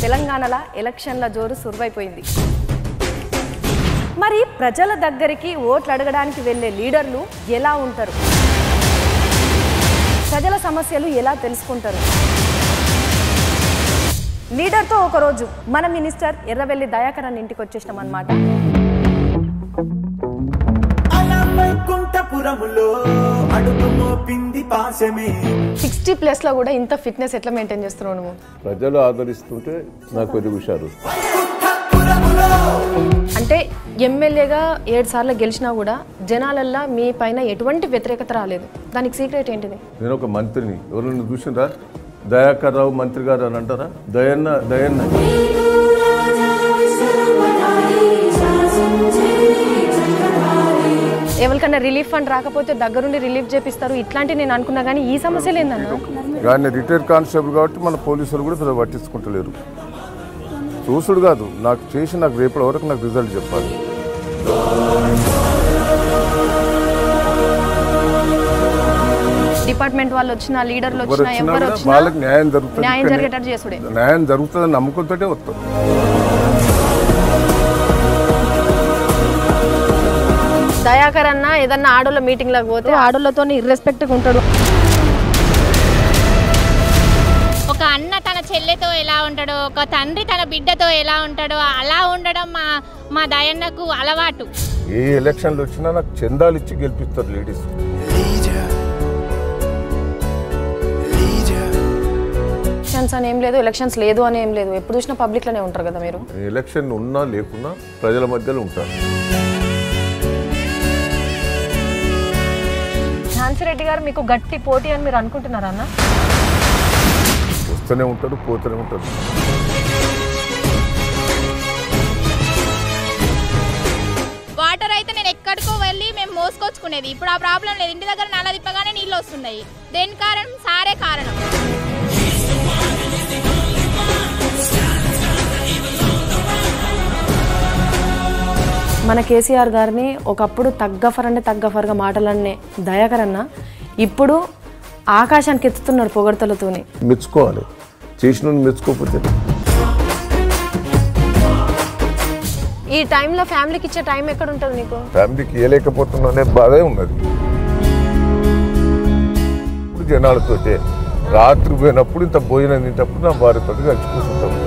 తెలంగాణలో ఎలక్షన్ల జోరు సురువైపోయింది మరి ప్రజల దగ్గరికి ఓట్లు అడగడానికి వెళ్ళే లీడర్లు ఎలా ఉంటారు ప్రజల సమస్యలు ఎలా తెలుసుకుంటారు లీడర్తో ఒకరోజు మన మినిస్టర్ ఎర్రవెల్లి దయాకర్ అన్న ఇంటికి వచ్చేసినాం అనమాట అలా వైకుంఠపురములో అడుగు మోపింది పాశమే సిక్స్టీ ప్లస్లో కూడా ఇంత ఫిట్నెస్ ఎట్లా మెయింటైన్ చేస్తున్నావు నువ్వు ప్రజలు ఆదరిస్తుంటే నాకు కొద్ది హుషారు అంటే ఎమ్మెల్యేగా ఏడు సార్లు గెలిచినా కూడా జనాలల్లో మీ పైన ఎటువంటి వ్యతిరేకత రాలేదు దానికి సీక్రెట్ ఏంటిది నేను ఒక మంత్రిని ఎవరైనా చూసిండ్రా దయాకర్ రావు మంత్రి గారు అని అంటారా దయన్న దయన్న ఎవరికన్నా రిలీఫ్ ఫండ్ రాకపోతే దగ్గరుండి రిలీఫ్ చేపిస్తారు ఇట్లాంటి నేను అనుకున్నా కానీ ఈ సమస్యలు ఏందన్నా కానీ రిటైర్డ్ కానిస్టేబుల్ కాబట్టి మన పోలీసులు కూడా పెద్ద పట్టించుకుంటలేరు చూసుడు కాదు నాకు చేసి నాకు రేపటి వరకు నాకు రిజల్ట్ చెప్పాలి డిపార్ట్మెంట్ వాళ్ళు వచ్చినా లీడర్లు ఎవరు వచ్చినా వచ్చినా ఎవరు కూడా వచ్చినా వాళ్ళకి న్యాయం జరుగుతుంది న్యాయం కానీ జరిగేటట్టు చేసుడే న్యాయం జరుగుతుందని నమ్మకంతోటే వస్తారు దయాకర్ అన్న ఏదన్నా ఆడోళ్ళ మీటింగ్ లకు పోతే ఆడోళ్ళతో ఇర్రెస్పెక్ట్గా ఉంటాడు ఒక అన్న తన చెల్లెతో ఎలా ఉంటాడో ఒక తండ్రి తన బిడ్డతో ఎలా ఉంటాడో అలా ఉండడం మా మా దయన్నకు అలవాటు ఏ ఎలక్షన్లు వచ్చినా నాకు చందాలు ఇచ్చి గెలిపిస్తారు లేడీస్ ఎలక్షన్స్ అని ఏం లేదు ఎలక్షన్స్ లేదు అని ఏం లేదు ఎప్పుడు చూసినా పబ్లిక్ లోనే ఉంటారు కదా మీరు ఎలక్షన్ ఉన్నా లేకున్నా ప్రజల మధ్యలో ఉంటారు ఝాన్సీ రెడ్డి గారు మీకు గట్టి పోటీ అని మీరు అనుకుంటున్నారా అన్న వస్తూనే ఉంటారు పోతూనే ఉంటారు వాటర్ అయితే నేను ఎక్కడికో వెళ్ళి మేము మోసుకొచ్చుకునేది ఇప్పుడు ఆ ప్రాబ్లం లేదు ఇంటి దగ్గర నల్ల తిప్పగానే నీళ్ళు వస్తున్నాయి దేని కారణం సారే కారణం మన కేసీఆర్ గారిని ఒకప్పుడు తగ్గఫర్ అంటే తగ్గఫర్గా మాటలన్నే దయాకర్ అన్న ఇప్పుడు ఆకాశానికి ఎత్తుతున్నాడు పొగడతలతోని మెచ్చుకోవాలి చేసిన మెచ్చుకోకపోతే ఈ టైంలో ఫ్యామిలీకి ఇచ్చే టైం ఎక్కడ ఉంటుంది నీకు ఫ్యామిలీకి ఇవ్వలేకపోతున్నా బాధే ఉన్నది ఇప్పుడు జనాలతోటే రాత్రి పోయినప్పుడు ఇంత భోజనం తింటప్పుడు నా భార్యతో కలిసి కూర్చుంటాం